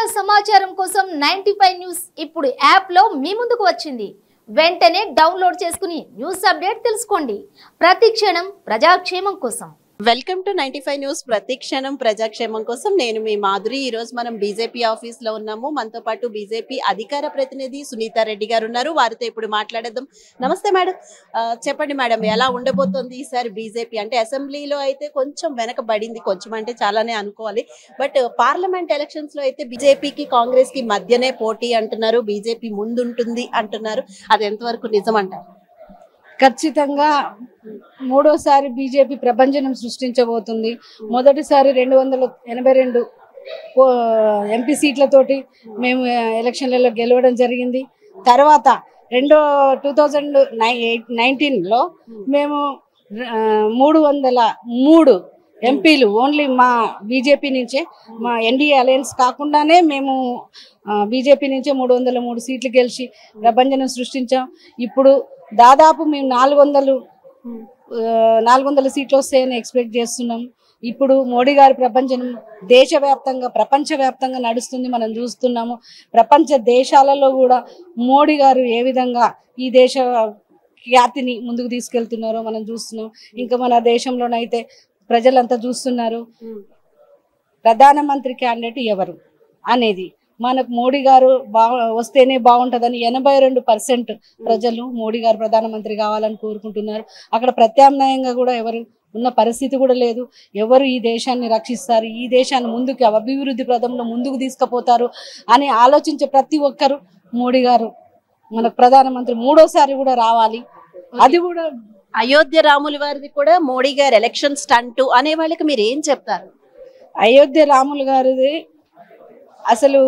సమాచారం కోసం ninety news ఇప్పుడు యాప్ లో మీ ముందుకు వచ్చింది వెంటనే డౌన్లోడ్ చేసుకుని న్యూస్ అప్డేట్ తెలుసుకోండి ప్రతి క్షణం ప్రజాక్షేమం కోసం welcome to ninety five news ప్రతి క్షణం ప్రజాక్షేమం కోసం నేను మీ మాధురి ఈ రోజు మనం బీజేపీ ఆఫీస్ లో ఉన్నాము మనతో పాటు బీజేపీ అధికార ప్రతినిధి సునీత రెడ్డి గారు ఉన్నారు వారితో ఇప్పుడు మాట్లాడేద్దాం నమస్తే మేడం ఆ, చెప్పండి మేడం ఎలా ఉండబోతోంది ఈసారి బీజేపీ అంటే అసెంబ్లీలో అయితే కొంచెం వెనకబడింది కొంచెం అంటే చాలానే అనుకోవాలి బట్ పార్లమెంట్ ఎలక్షన్స్ లో అయితే బీజేపీకి కాంగ్రెస్ కి మధ్యనే పోటీ అంటున్నారు బీజేపీ ముందుంటుంది అంటున్నారు అది ఎంతవరకు నిజం అంటారు ఖచ్చితంగా మూడోసారి బీజేపీ ప్రభంజనం సృష్టించబోతుంది మొదటిసారి రెండు వందల ఎనభై రెండు ఎంపీ సీట్లతోటి మేము ఎలక్షన్లలో గెలవడం జరిగింది తర్వాత రెండో టూ థౌజండ్ నైన్టీన్లో మేము ఆ, మూడు వందల మూడు ఎంపీలు ఓన్లీ మా బీజేపీ నుంచే మా ఎన్డీఏ అలయన్స్ కాకుండానే మేము బీజేపీ నుంచే మూడు వందల మూడు సీట్లు గెలిచి ప్రభంజనం సృష్టించాం ఇప్పుడు దాదాపు మేము నాలుగు వందలు నాలుగు వందల సీట్లు వస్తాయని ఎక్స్పెక్ట్ చేస్తున్నాం ఇప్పుడు మోడీ గారి ప్రపంచం దేశవ్యాప్తంగా ప్రపంచవ్యాప్తంగా నడుస్తుంది మనం చూస్తున్నాము ప్రపంచ దేశాలలో కూడా మోడీ గారు ఏ విధంగా ఈ దేశ ఖ్యాతిని ముందుకు తీసుకెళ్తున్నారో మనం చూస్తున్నాం ఇంకా మన దేశంలోనైతే ప్రజలంతా చూస్తున్నారు ప్రధానమంత్రి క్యాండిడేట్ ఎవరు అనేది మనకు మోడీ గారు బా వస్తేనే బాగుంటుందని ఎనభై రెండు పర్సెంట్ ప్రజలు మోడీ గారు ప్రధానమంత్రి కావాలని కోరుకుంటున్నారు అక్కడ ప్రత్యామ్నాయంగా కూడా ఎవరు ఉన్న పరిస్థితి కూడా లేదు ఎవరు ఈ దేశాన్ని రక్షిస్తారు ఈ దేశాన్ని ముందుకు అభివృద్ధి ప్రదంలో ముందుకు తీసుకుపోతారు అని ఆలోచించే ప్రతి ఒక్కరు మోడీ గారు మనకు ప్రధానమంత్రి మూడోసారి కూడా రావాలి అది కూడా అయోధ్య రాముల వారిది కూడా మోడీ గారు ఎలక్షన్ స్టంట్ అనే వాళ్ళకి మీరు ఏం చెప్తారు అయోధ్య రాములు గారిది అసలు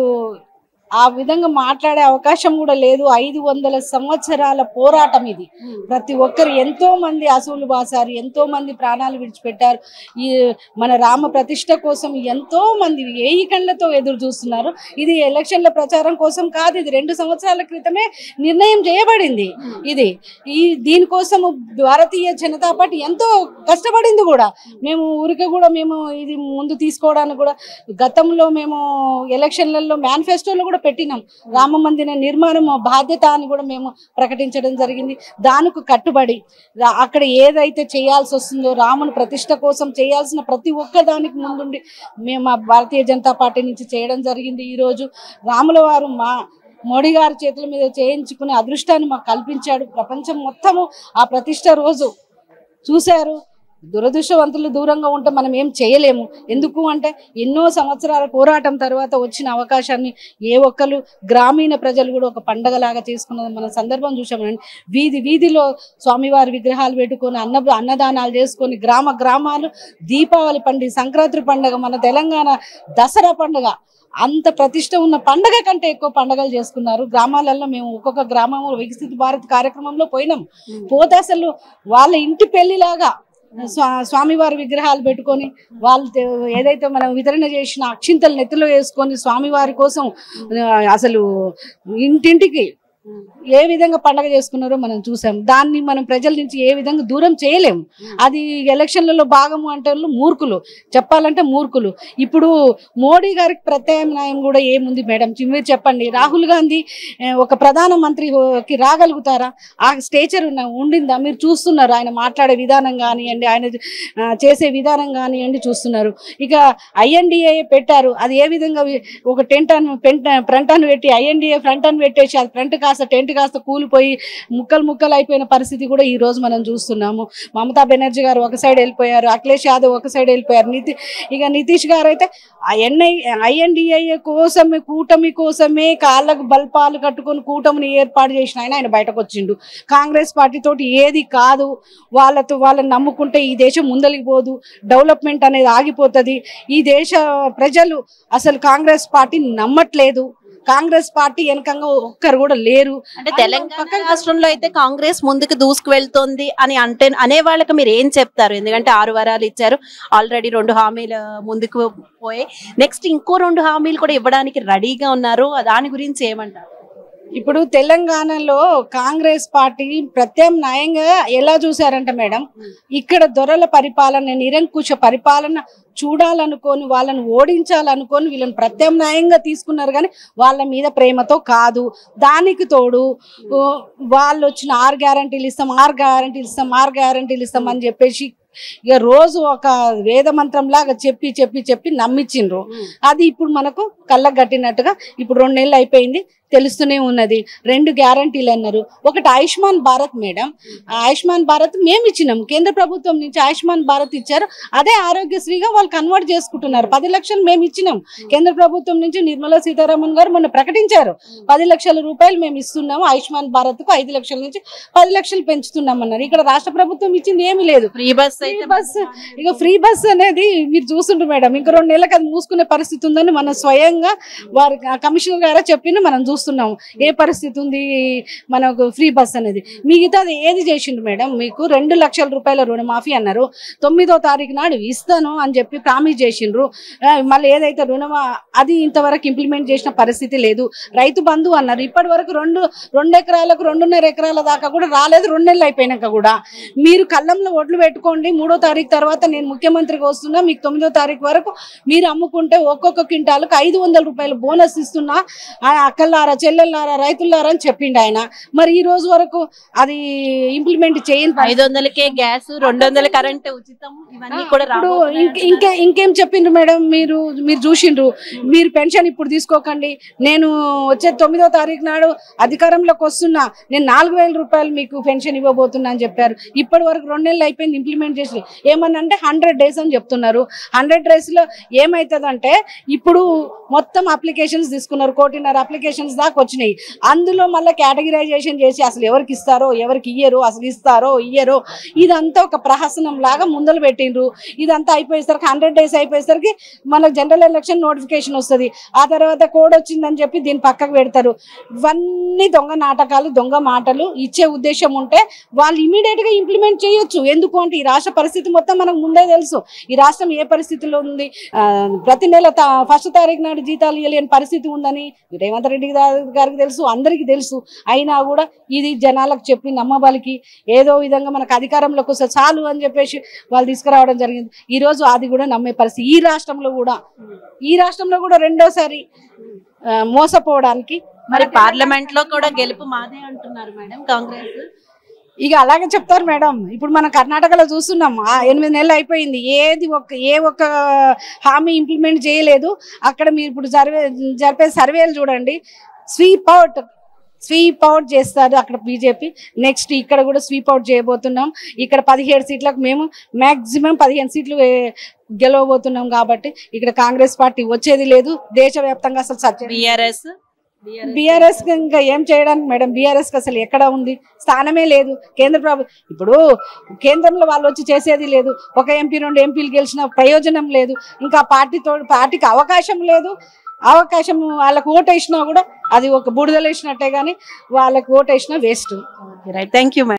ఆ విధంగా మాట్లాడే అవకాశం కూడా లేదు ఐదు వందల సంవత్సరాల పోరాటం ఇది ప్రతి ఒక్కరు ఎంతో మంది అసూలు బాసారు ఎంతో మంది ప్రాణాలు విడిచిపెట్టారు ఈ మన రామ ప్రతిష్ట కోసం ఎంతో మంది ఏయి కళ్ళతో ఎదురు చూస్తున్నారు ఇది ఎలక్షన్ల ప్రచారం కోసం కాదు ఇది రెండు సంవత్సరాల క్రితమే నిర్ణయం చేయబడింది ఇది ఈ దీనికోసము భారతీయ జనతా పార్టీ ఎంతో కష్టపడింది కూడా మేము ఊరికే కూడా మేము ఇది ముందు తీసుకోవడానికి కూడా గతంలో మేము ఎలక్షన్లలో మేనిఫెస్టోలో కూడా పెట్టినాం రామ మందిర నిర్మాణం మా బాధ్యత అని కూడా మేము ప్రకటించడం జరిగింది దానికి కట్టుబడి రా- అక్కడ ఏదైతే చేయాల్సి వస్తుందో రాముని ప్రతిష్ట కోసం చేయాల్సిన ప్రతి ఒక్క దానికి ముందుండి మేము మా భారతీయ జనతా పార్టీ నుంచి చేయడం జరిగింది ఈరోజు రాముల వారు మా మోడీ గారి చేతుల మీద చేయించుకునే అదృష్టాన్ని మాకు కల్పించాడు ప్రపంచం మొత్తము ఆ ప్రతిష్ట రోజు చూశారు దురదృష్టవంతులు దూరంగా ఉంటే మనం ఏం చేయలేము ఎందుకు అంటే ఎన్నో సంవత్సరాల పోరాటం తర్వాత వచ్చిన అవకాశాన్ని ఏ ఒక్కరు గ్రామీణ ప్రజలు కూడా ఒక పండగలాగా చేసుకున్న మన సందర్భం చూసామండి వీధి వీధిలో స్వామివారి విగ్రహాలు పెట్టుకొని అన్న అన్నదానాలు చేసుకొని గ్రామ గ్రామాలు దీపావళి పండుగ సంక్రాంతి పండుగ మన తెలంగాణ దసరా పండుగ అంత ప్రతిష్ట ఉన్న పండగ కంటే ఎక్కువ పండగలు చేసుకున్నారు గ్రామాలలో మేము ఒక్కొక్క గ్రామంలో వికసిత భారత్ కార్యక్రమంలో పోయినాం పోతే అసలు వాళ్ళ ఇంటి పెళ్లిలాగా స్వా స్వామివారి విగ్రహాలు పెట్టుకొని వాళ్ళు తే- ఏదైతే మనం వితరణ చేసిన అక్షింతలు నెత్తిలో వేసుకొని స్వామివారి కోసం ఆ, అసలు ఇంటింటికి ఏ విధంగా పండగ చేసుకున్నారో మనం చూసాం దాన్ని మనం ప్రజల నుంచి ఏ విధంగా దూరం చేయలేము అది ఎలక్షన్లలో భాగము అంటే వాళ్ళు మూర్ఖులు చెప్పాలంటే మూర్ఖులు ఇప్పుడు మోడీ గారికి ప్రత్యామ్నాయం కూడా ఏముంది మేడం మీరు చెప్పండి రాహుల్ గాంధీ ఆ, ఒక ప్రధాన మంత్రికి రాగలుగుతారా ఆ స్టేచర్ ఉన్న ఉండిందా మీరు చూస్తున్నారు ఆయన మాట్లాడే విధానం కానివ్వండి ఆయన ఆ, చేసే విధానం కానివ్వండి చూస్తున్నారు ఇక ఐఎన్డిఏ పెట్టారు అది ఏ విధంగా వి- ఒక టెంట్ అని పెంట ఫ్రంట్ అని పెట్టి ఐఎన్డిఏ ఫ్రంట్ అని పెట్టేసి అది ఫ్రంట్ కాస్త టెంట్ కాస్త కూలిపోయి ముక్కలు ముక్కలు అయిపోయిన పరిస్థితి కూడా ఈ రోజు మనం చూస్తున్నాము మమతా బెనర్జీ గారు ఒక సైడ్ వెళ్ళిపోయారు అఖిలేష్ యాదవ్ ఒక సైడ్ వెళ్ళిపోయారు నితి ఇక నితీష్ గారు అయితే ఎన్ఐ ఐఎన్డిఏ కోసమే కూటమి కోసమే కాళ్ళకు బల్పాలు కట్టుకొని కూటమిని ఏర్పాటు చేసిన ఆయన ఆయన బయటకు వచ్చిండు కాంగ్రెస్ పార్టీ తోటి ఏది కాదు వాళ్ళతో వాళ్ళని నమ్ముకుంటే ఈ దేశం ముందలికి పోదు డెవలప్మెంట్ అనేది ఆగిపోతుంది ఈ దేశ ప్రజలు అసలు కాంగ్రెస్ పార్టీని నమ్మట్లేదు కాంగ్రెస్ పార్టీ వెనకంగా ఒక్కరు కూడా లేరు అంటే తెలంగాణ రాష్ట్రంలో అయితే కాంగ్రెస్ ముందుకు దూసుకు వెళ్తోంది అని అంటే అనే వాళ్ళకి మీరు ఏం చెప్తారు ఎందుకంటే ఆరు వరాలు ఇచ్చారు ఆల్రెడీ రెండు హామీలు ముందుకు పోయి నెక్స్ట్ ఇంకో రెండు హామీలు కూడా ఇవ్వడానికి రెడీగా ఉన్నారు దాని గురించి ఏమంటారు ఇప్పుడు తెలంగాణలో కాంగ్రెస్ పార్టీ ప్రత్యామ్నాయంగా ఎలా చూశారంట మేడం ఇక్కడ దొరల పరిపాలన నిరంకుశ పరిపాలన చూడాలనుకొని వాళ్ళని ఓడించాలనుకొని వీళ్ళని ప్రత్యామ్నాయంగా తీసుకున్నారు కానీ వాళ్ళ మీద ప్రేమతో కాదు దానికి తోడు ఓ, వాళ్ళు వచ్చిన ఆరు గ్యారంటీలు ఇస్తాం ఆరు గ్యారంటీలు ఇస్తాం ఆరు గ్యారంటీలు ఇస్తాం అని చెప్పేసి ఇక రోజు ఒక వేద మంత్రం లాగా చెప్పి చెప్పి చెప్పి నమ్మించిండ్రు అది ఇప్పుడు మనకు కళ్ళకు కట్టినట్టుగా ఇప్పుడు రెండు నెలలు అయిపోయింది తెలుస్తూనే ఉన్నది రెండు గ్యారంటీలు అన్నారు ఒకటి ఆయుష్మాన్ భారత్ మేడం ఆ ఆయుష్మాన్ భారత్ మేము ఇచ్చినాం కేంద్ర ప్రభుత్వం నుంచి ఆయుష్మాన్ భారత్ ఇచ్చారు అదే ఆరోగ్యశ్రీగా వాళ్ళు కన్వర్ట్ చేసుకుంటున్నారు పది లక్షలు మేము ఇచ్చినాం కేంద్ర ప్రభుత్వం నుంచి నిర్మలా సీతారామన్ గారు మొన్న ప్రకటించారు పది లక్షల రూపాయలు మేము ఇస్తున్నాము ఆయుష్మాన్ భారత్ కు ఐదు లక్షల నుంచి పది లక్షలు పెంచుతున్నాం అన్నారు ఇక్కడ రాష్ట్ర ప్రభుత్వం ఇచ్చింది ఏమీ లేదు ఫ్రీ బస్ ఫ్రీ అయితే బస్ ఇక ఫ్రీ బస్ అనేది మీరు చూస్తుండ్రు మేడం ఇంకా రెండు నెలలకు అది మూసుకునే పరిస్థితి ఉందని మనం స్వయంగా వారి ఆ కమిషనర్ గారే చెప్పింది మనం చూస్తున్నాం ఏ పరిస్థితి ఉంది మనకు ఫ్రీ బస్ అనేది మిగతాది ఏది చేసిండు మేడం మీకు రెండు లక్షల రూపాయల రుణమాఫీ అన్నారు తొమ్మిదో తారీఖు నాడు ఇస్తాను అని చెప్పి ప్రామిస్ చేసిండ్రు ఆ, మళ్ళీ ఏదైతే రుణమా అది ఇంతవరకు ఇంప్లిమెంట్ చేసిన పరిస్థితి లేదు రైతు బంధు అన్నారు ఇప్పటి వరకు రెండు రెండు ఎకరాలకు రెండున్నర ఎకరాల దాకా కూడా రాలేదు రెండు నెలలు అయిపోయినాక కూడా మీరు కళ్ళంలో ఒడ్లు పెట్టుకోండి మూడో తారీఖు తర్వాత నేను ముఖ్యమంత్రిగా వస్తున్నా మీకు తొమ్మిదో తారీఖు వరకు మీరు అమ్ముకుంటే ఒక్కొక్క క్వింటాలకు ఐదు వందల రూపాయలు బోనస్ ఇస్తున్నా ఆ అక్కలారా చెల్లెల్లారా రైతులారా అని చెప్పిండు ఆయన మరి ఈ రోజు వరకు అది ఇంప్లిమెంట్ చేయని ఐదు వందలకే గ్యాస్ రెండు వందల కరెంట్ ఉచితం ఇవన్నీ కూడా ఇప్పుడు రాబోతున్నాయి ఇంక- ఇంకే ఇంకేం చెప్పిండ్రు మేడం మీరు మీరు చూసిండ్రు మీరు పెన్షన్ ఇప్పుడు తీసుకోకండి నేను వచ్చే తొమ్మిదో తారీఖు నాడు అధికారంలోకి వస్తున్నా నేను నాలుగు వేల రూపాయలు మీకు పెన్షన్ ఇవ్వబోతున్నా అని చెప్పారు ఇప్పటి వరకు రెండు నెలలు అయిపోయింది ఇంప్లిమెంట్ చేసి ఏమన్నా అంటే హండ్రెడ్ డేస్ అని చెప్తున్నారు హండ్రెడ్ డేస్ లో ఏమైతుందంటే ఇప్పుడు మొత్తం అప్లికేషన్స్ తీసుకున్నారు కోటిన్నర అప్లికేషన్స్ దాకా వచ్చినాయి అందులో మళ్ళీ కేటగిరైజేషన్ చేసి అసలు ఎవరికి ఇస్తారో ఎవరికి ఇయ్యరు అసలు ఇస్తారో ఇయ్యరో ఇదంతా ఒక ప్రహసనం లాగా ముందలు పెట్టిండ్రు ఇదంతా అయిపోయేసరికి హండ్రెడ్ డేస్ అయిపోయేసరికి మనకు జనరల్ ఎలక్షన్ నోటిఫికేషన్ వస్తుంది ఆ తర్వాత కోడ్ వచ్చిందని చెప్పి దీన్ని పక్కకు పెడతారు ఇవన్నీ దొంగ నాటకాలు దొంగ మాటలు ఇచ్చే ఉద్దేశం ఉంటే వాళ్ళు ఇమీడియట్ గా ఇంప్లిమెంట్ చేయొచ్చు ఎందుకు అంటే ఈ రాష్ట్ర పరిస్థితి మొత్తం మనకు ముందే తెలుసు ఈ రాష్ట్రం ఏ పరిస్థితిలో ఉంది ఆ, ప్రతి నెల ఫస్ట్ తారీఖు నాడు జీతాలు ఇవ్వలేని పరిస్థితి ఉందని రేవంత్ రెడ్డి గా- గారికి తెలుసు అందరికీ తెలుసు అయినా కూడా ఇది జనాలకు చెప్పి నమ్మబలికి ఏదో విధంగా మనకు అధికారంలోకి వస్తే చాలు అని చెప్పేసి వాళ్ళు తీసుకురావడం జరిగింది ఈ రోజు అది కూడా నమ్మే పరిస్థితి ఈ రాష్ట్రంలో కూడా ఈ రాష్ట్రంలో కూడా రెండోసారి ఆ, మోసపోవడానికి మరి పార్లమెంట్ లో కూడా గెలుపు మాదే అంటున్నారు మేడం కాంగ్రెస్ ఇక అలాగే చెప్తారు మేడం ఇప్పుడు మనం కర్ణాటకలో చూస్తున్నాం ఆ ఎనిమిది నెలలు అయిపోయింది ఏది ఒక్క ఏ ఒక్క హామీ ఇంప్లిమెంట్ చేయలేదు అక్కడ మీరు ఇప్పుడు సర్వే జరిపే సర్వేలు చూడండి స్వీప్ అవుట్ స్వీప్ అవుట్ చేస్తారు అక్కడ బీజేపీ నెక్స్ట్ ఇక్కడ కూడా స్వీప్ అవుట్ చేయబోతున్నాం ఇక్కడ పదిహేడు సీట్లకు మేము మాక్సిమం పదిహేను సీట్లు ఏ- గెలవబోతున్నాం కాబట్టి ఇక్కడ కాంగ్రెస్ పార్టీ వచ్చేది లేదు దేశవ్యాప్తంగా అసలు సత్యం బిఆర్ఎస్ బీఆర్ఎస్ ఇంకా ఏం చేయడానికి మేడం బీఆర్ఎస్ అసలు ఎక్కడ ఉంది స్థానమే లేదు కేంద్ర ప్రభు ఇప్పుడు కేంద్రంలో వాళ్ళు వచ్చి చేసేది లేదు ఒక ఎంపీ రెండు ఎంపీలు గెలిచిన ప్రయోజనం లేదు ఇంకా పార్టీతో పార్టీకి అవకాశం లేదు అవకాశం వాళ్ళకు ఓటు వేసినా కూడా అది ఒక బుడిదలు వేసినట్టే కానీ వాళ్ళకి ఓటు వేసినా వేస్ట్ రైట్ థ్యాంక్ యూ